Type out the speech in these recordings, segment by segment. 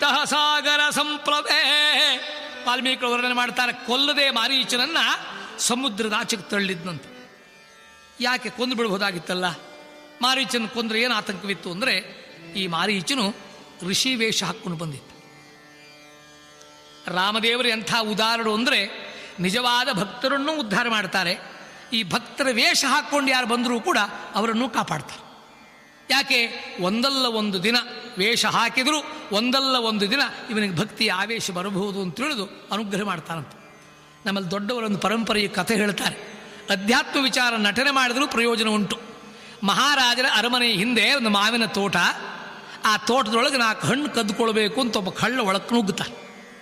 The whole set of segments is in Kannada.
ಸಾಗರ ಸಂಪ್ರದೇ ವಾಲ್ಮೀಕಿ ವರ್ಣನೆ ಮಾಡ್ತಾರೆ ಕೊಲ್ಲದೆ ಮಾರೀಚನನ್ನ ಸಮುದ್ರದ ಆಚೆಗೆ ತಳ್ಳಿದ್ನಂತೆ ಯಾಕೆ ಕೊಂದು ಬಿಡಬಹುದಾಗಿತ್ತಲ್ಲ ಮಾರೀಚನ ಕೊಂದ್ರೆ ಏನು ಆತಂಕವಿತ್ತು ಅಂದರೆ ಈ ಮಾರೀಚನು ಋಷಿ ವೇಷ ಹಾಕ್ಕೊಂಡು ಬಂದಿದ್ದ ರಾಮದೇವರು ಎಂಥ ಉದಾಹರಣೆ ಅಂದರೆ ನಿಜವಾದ ಭಕ್ತರನ್ನು ಉದ್ಧಾರ ಮಾಡ್ತಾರೆ ಈ ಭಕ್ತರ ವೇಷ ಹಾಕ್ಕೊಂಡು ಯಾರು ಬಂದರೂ ಕೂಡ ಅವರನ್ನು ಕಾಪಾಡ್ತಾರೆ ಯಾಕೆ ಒಂದಲ್ಲ ಒಂದು ದಿನ ವೇಷ ಹಾಕಿದರೂ ಒಂದಲ್ಲ ಒಂದು ದಿನ ಇವನಿಗೆ ಭಕ್ತಿಯ ಆವೇಶ ಬರಬಹುದು ಅಂತ ತಿಳಿದು ಅನುಗ್ರಹ ಮಾಡ್ತಾನಂತೆ ನಮ್ಮಲ್ಲಿ ದೊಡ್ಡವರೊಂದು ಪರಂಪರೆಯ ಕಥೆ ಹೇಳ್ತಾರೆ ಅಧ್ಯಾತ್ಮ ವಿಚಾರ ನಟನೆ ಮಾಡಿದರೂ ಪ್ರಯೋಜನ ಉಂಟು ಮಹಾರಾಜರ ಅರಮನೆ ಹಿಂದೆ ಒಂದು ಮಾವಿನ ತೋಟ ಆ ತೋಟದೊಳಗೆ ನಾಲ್ಕು ಹಣ್ಣು ಕದ್ದುಕೊಳ್ಬೇಕು ಅಂತ ಒಬ್ಬ ಕಳ್ಳ ಒಳಕ್ಕೆ ನುಗ್ಗುತ್ತಾನೆ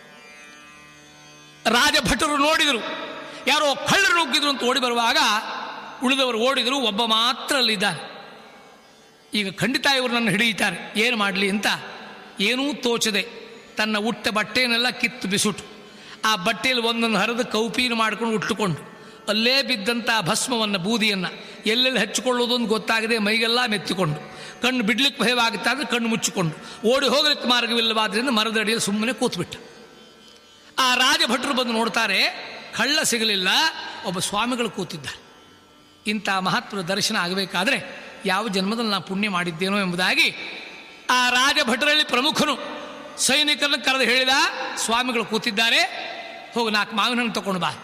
ರಾಜಭಟರು ನೋಡಿದರು ಯಾರೋ ಕಳ್ಳರು ನುಗ್ಗಿದ್ರು ಅಂತ ಓಡಿ ಬರುವಾಗ ಉಳಿದವರು ಓಡಿದರು ಒಬ್ಬ ಮಾತ್ರ ಅಲ್ಲಿದ್ದಾನೆ ಈಗ ಖಂಡಿತ ಇವರು ನನ್ನ ಹಿಡಿಯುತ್ತಾರೆ ಏನು ಮಾಡಲಿ ಅಂತ ಏನೂ ತೋಚದೆ ತನ್ನ ಉಟ್ಟ ಬಟ್ಟೆಯನ್ನೆಲ್ಲ ಕಿತ್ತು ಬಿಸುಟು ಆ ಬಟ್ಟೆಯಲ್ಲಿ ಒಂದೊಂದು ಹರಿದು ಕೌಪೀನು ಮಾಡ್ಕೊಂಡು ಉಟ್ಟುಕೊಂಡು ಅಲ್ಲೇ ಬಿದ್ದಂಥ ಭಸ್ಮವನ್ನು ಬೂದಿಯನ್ನು ಎಲ್ಲೆಲ್ಲಿ ಹಚ್ಚಿಕೊಳ್ಳೋದು ಅಂತ ಗೊತ್ತಾಗದೆ ಮೈಗೆಲ್ಲ ಮೆತ್ತಿಕೊಂಡು ಕಣ್ಣು ಬಿಡ್ಲಿಕ್ಕೆ ಭಯವಾಗುತ್ತಾ ಅಂದರೆ ಕಣ್ಣು ಮುಚ್ಚಿಕೊಂಡು ಓಡಿ ಹೋಗಲಿಕ್ಕೆ ಮಾರ್ಗವಿಲ್ಲವಾದ್ರಿಂದ ಮರದ ಅಡಿಯಲ್ಲಿ ಸುಮ್ಮನೆ ಕೂತ್ಬಿಟ್ಟ ಆ ರಾಜಭಟರು ಬಂದು ನೋಡ್ತಾರೆ ಕಳ್ಳ ಸಿಗಲಿಲ್ಲ ಒಬ್ಬ ಸ್ವಾಮಿಗಳು ಕೂತಿದ್ದಾರೆ ಇಂಥ ಮಹತ್ವದ ದರ್ಶನ ಆಗಬೇಕಾದ್ರೆ ಯಾವ ಜನ್ಮದಲ್ಲಿ ನಾನು ಪುಣ್ಯ ಮಾಡಿದ್ದೇನೋ ಎಂಬುದಾಗಿ ಆ ರಾಜಭಟರಲ್ಲಿ ಪ್ರಮುಖನು ಸೈನಿಕರನ್ನು ಕರೆದು ಹೇಳಿದ ಸ್ವಾಮಿಗಳು ಕೂತಿದ್ದಾರೆ ಹೋಗಿ ನಾಲ್ಕು ಮಾವಿನ ಹಣ್ಣು ತಗೊಂಡು ಬಾ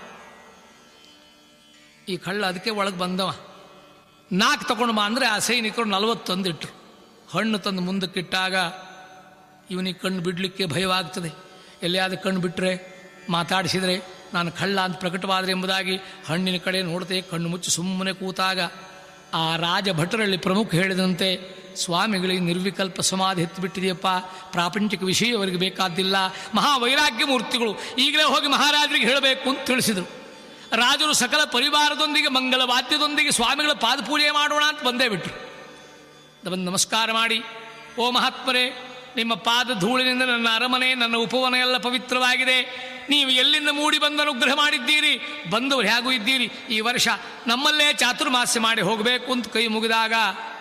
ಈ ಕಳ್ಳ ಅದಕ್ಕೆ ಒಳಗೆ ಬಂದವ ನಾಲ್ಕು ತಗೊಂಡು ಬಾ ಅಂದರೆ ಆ ಸೈನಿಕರು ನಲವತ್ತೊಂದಿಟ್ರು ಹಣ್ಣು ತಂದು ಮುಂದಕ್ಕಿಟ್ಟಾಗ ಇವನಿಗೆ ಕಣ್ಣು ಬಿಡಲಿಕ್ಕೆ ಭಯವಾಗ್ತದೆ ಎಲ್ಲಿಯಾದ ಕಣ್ಣು ಬಿಟ್ಟರೆ ಮಾತಾಡಿಸಿದರೆ ನಾನು ಕಳ್ಳ ಅಂತ ಪ್ರಕಟವಾದರೆ ಎಂಬುದಾಗಿ ಹಣ್ಣಿನ ಕಡೆ ನೋಡ್ತೆ ಕಣ್ಣು ಮುಚ್ಚಿ ಸುಮ್ಮನೆ ಕೂತಾಗ ಆ ರಾಜ ಭಟರಲ್ಲಿ ಪ್ರಮುಖ ಹೇಳಿದಂತೆ ಸ್ವಾಮಿಗಳಿಗೆ ನಿರ್ವಿಕಲ್ಪ ಸಮಾಧಿ ಎತ್ತಿಬಿಟ್ಟಿದೆಯಪ್ಪ ಪ್ರಾಪಂಚಿಕ ವಿಷಯ ಅವರಿಗೆ ಬೇಕಾದ್ದಿಲ್ಲ ಮಹಾವೈರಾಗ್ಯ ಮೂರ್ತಿಗಳು ಈಗಲೇ ಹೋಗಿ ಮಹಾರಾಜರಿಗೆ ಹೇಳಬೇಕು ಅಂತ ತಿಳಿಸಿದರು ರಾಜರು ಸಕಲ ಪರಿವಾರದೊಂದಿಗೆ ಮಂಗಲ ವಾದ್ಯದೊಂದಿಗೆ ಸ್ವಾಮಿಗಳ ಪಾದಪೂಜೆ ಮಾಡೋಣ ಅಂತ ಬಂದೇ ಬಿಟ್ರು ಬಂದು ನಮಸ್ಕಾರ ಮಾಡಿ ಓ ಮಹಾತ್ಮರೇ ನಿಮ್ಮ ಪಾದ ಧೂಳಿನಿಂದ ನನ್ನ ಅರಮನೆ ನನ್ನ ಉಪವನ ಎಲ್ಲ ಪವಿತ್ರವಾಗಿದೆ ನೀವು ಎಲ್ಲಿಂದ ಮೂಡಿ ಬಂದು ಅನುಗ್ರಹ ಮಾಡಿದ್ದೀರಿ ಬಂದವರು ಹೇಗೂ ಇದ್ದೀರಿ ಈ ವರ್ಷ ನಮ್ಮಲ್ಲೇ ಚಾತುರ್ಮಾಸ್ಯ ಮಾಡಿ ಹೋಗಬೇಕು ಅಂತ ಕೈ ಮುಗಿದಾಗ